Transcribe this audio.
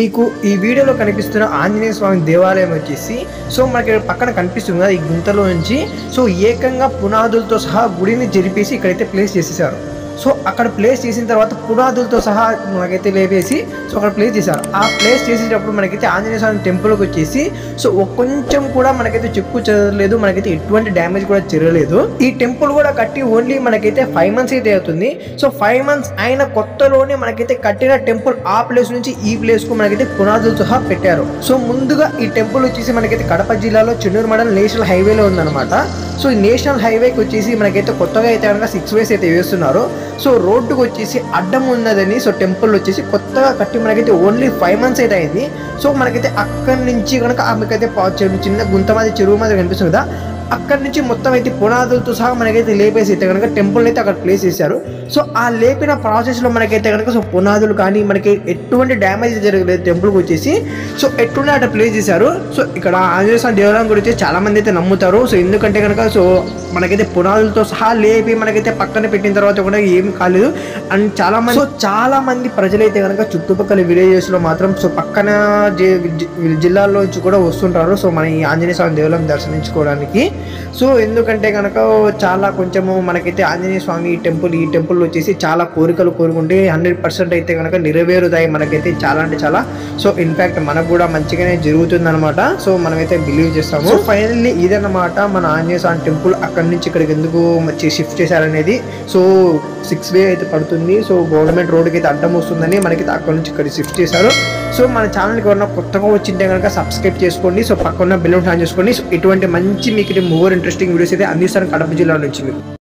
మీకు ఈ వీడియోలో కనిపిస్తున్న ఆంజనేయ స్వామి దేవాలయం వచ్చేసి సో మనకి పక్కన కనిపిస్తుంది కదా ఈ గుంతలో నుంచి సో ఏకంగా పునాదులతో సహా గుడిని జరిపేసి ఇక్కడైతే ప్లేస్ చేసేసారు సో అక్కడ ప్లేస్ చేసిన తర్వాత పునాదులతో సహా మనకైతే లేపేసి సో అక్కడ ప్లేస్ చేశారు ఆ ప్లేస్ చేసేటప్పుడు మనకైతే ఆంజనేయ స్వామి టెంపుల్కి వచ్చేసి సో ఒక కొంచెం కూడా మనకైతే చెక్కు చెదరలేదు మనకైతే ఎటువంటి డ్యామేజ్ కూడా జరగలేదు ఈ టెంపుల్ కూడా కట్టి ఓన్లీ మనకైతే ఫైవ్ మంత్స్ అయితే అవుతుంది సో ఫైవ్ మంత్స్ అయిన కొత్తలోనే మనకైతే కట్టిన టెంపుల్ ఆ ప్లేస్ నుంచి ఈ ప్లేస్ కు మనకైతే పునాదులు సహా పెట్టారు సో ముందుగా ఈ టెంపుల్ వచ్చేసి మనకైతే కడప జిల్లాలో చెన్నూరు మండలం నేషనల్ హైవేలో ఉందన్నమాట సో ఈ నేషనల్ హైవేకి వచ్చేసి మనకైతే కొత్తగా అయితే కనుక సిక్స్ వేస్ అయితే వేస్తున్నారు సో రోడ్డుకు వచ్చేసి అడ్డం ఉన్నదని సో టెంపుల్ వచ్చేసి కొత్తగా కట్టి మనకైతే ఓన్లీ ఫైవ్ మంత్స్ అయితే అయింది సో మనకైతే అక్కడి నుంచి కనుక ఆమెకైతే పా- చెరువు- చిన్న గుంత మాది చెరువు మాది కనిపిస్తుంది కదా అక్కడి నుంచి మొత్తం అయితే పునాదులతో సహా మనకైతే లేపేసి అయితే కనుక టెంపుల్ అయితే అక్కడ ప్లేస్ చేశారు సో ఆ లేపిన ప్రాసెస్లో మనకైతే కనుక సో పునాదులు కానీ మనకి ఎటువంటి డ్యామేజ్ జరగలేదు టెంపుల్కి వచ్చేసి సో ఎట్లుండే అక్కడ ప్లేస్ చేశారు సో ఇక్కడ ఆంజనేయ స్వామి దేవాలయం గురించి చాలా మంది అయితే నమ్ముతారు సో ఎందుకంటే కనుక సో మనకైతే పునాదులతో సహా లేపి మనకైతే పక్కన పెట్టిన తర్వాత కూడా ఏమి కాలేదు అండ్ చాలా మంది సో చాలా మంది ప్రజలైతే కనుక చుట్టుపక్కల విలేజెస్ లో మాత్రం సో పక్కన జి- జి- జిల్లాల్లో నుంచి కూడా వస్తుంటారు సో మన ఈ ఆంజనేయ స్వామి దేవాలయం దర్శించుకోవడానికి సో ఎందుకంటే కనుక చాలా కొంచెము మనకైతే ఆంజనేయ స్వామి టెంపుల్ ఈ టెంపుల్ వచ్చేసి చాలా కోరికలు కోరుకుంటే హండ్రెడ్ పర్సెంట్ అయితే కనుక నెరవేరుతాయి మనకైతే చాలా అంటే చాలా సో ఇన్ఫాక్ట్ మనకు కూడా మంచిగానే జరుగుతుంది అనమాట సో మనమైతే బిలీవ్ చేస్తాము సో ఫైనల్లీ ఇదన్నమాట మన ఆంజనేయ స్వామి టెంపుల్ అక్కడి నుంచి ఇక్కడికి ఎందుకు మంచి షిఫ్ట్ చేశారనేది సో సిక్స్ వే అయితే పడుతుంది సో గవర్నమెంట్ రోడ్కి అయితే అడ్డం వస్తుందని మనకైతే అక్కడ నుంచి ఇక్కడ షిఫ్ట్ చేశారు సో మన ఛానల్కి ఎవరైనా కొత్తగా వచ్చింటే కనుక సబ్స్క్రైబ్ చేసుకోండి సో పక్కన బెల్ ఆన్ చేసుకోండి సో ఇటువంటి మంచి మీకు మోర్ ఇంట్రెస్టింగ్ వీడియోస్ అయితే అందిస్తాను కడప జిల్లా నుంచి మీకు